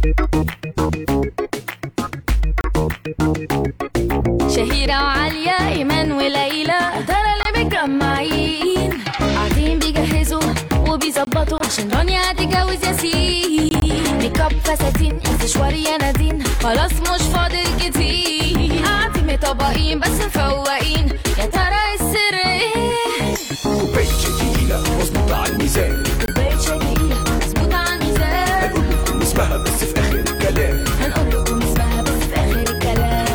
شهيرة وعالية إيمان وليلى ترى اللي متجمعين قاعدين بيجهزوا وبيظبطوا عشان رانيا هتتجوز ياسين ميك اب فساتين استشوار يا نادين خلاص مش فاضل كتير قاعدين مطبقين بس مفوقين يا ترى السر ايه كوباية شاي تقيلة مظبوطة على الميزان كوباية شاي تقيلة مظبوطة على الميزان هنقول لكم اسمها بس في آخر الكلام هنقول لكم اسمها بس في آخر الكلام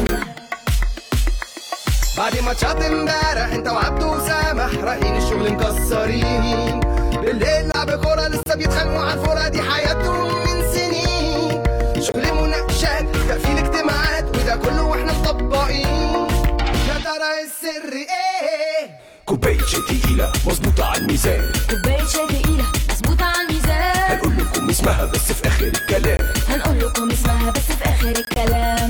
بعد ماتشات امبارح انت وعبد وسامح رايحين الشغل مكسرين بالليل لعب كورة لسه بيتخانقوا على الفورة دي حياتهم من سنين شغل مناقشات تقفيل اجتماعات وده كله واحنا مطبقين يا ترى السر ايه كوباية شاي تقيلة مظبوطة على الميزان كوباية شاي تقيلة مظبوطة على الميزان هنقول لكم اسمها بس في آخر الكلام هنقول لكم اسمها بس في آخر الكلام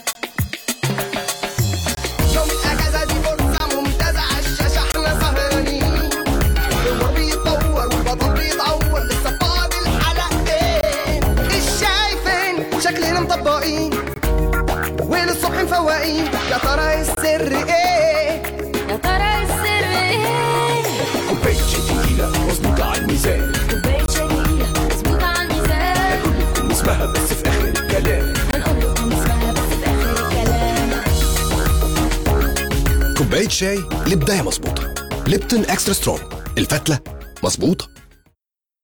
يوم الاجازة دي فرصة ممتازة عالشاشة احنا سهرانين الدور بيتطور والبطل بيتعور لسه فاضل حلقتين الشاي فين شكلنا مطبقين وللصبح مفوقين يا ترى السر ايه يا ترى السر ايه كوباية شاي تقيلة مظبوطة على الميزان كوباية شاي تقيلة مظبوطة على الميزان هنقول لكم اسمها بس في آخر الكلام هنقول لكم اسمها بس في آخر الكلام كوباية شاي لبداية مظبوطة ليبتون اكسترا سترونج الفتلة مظبوطة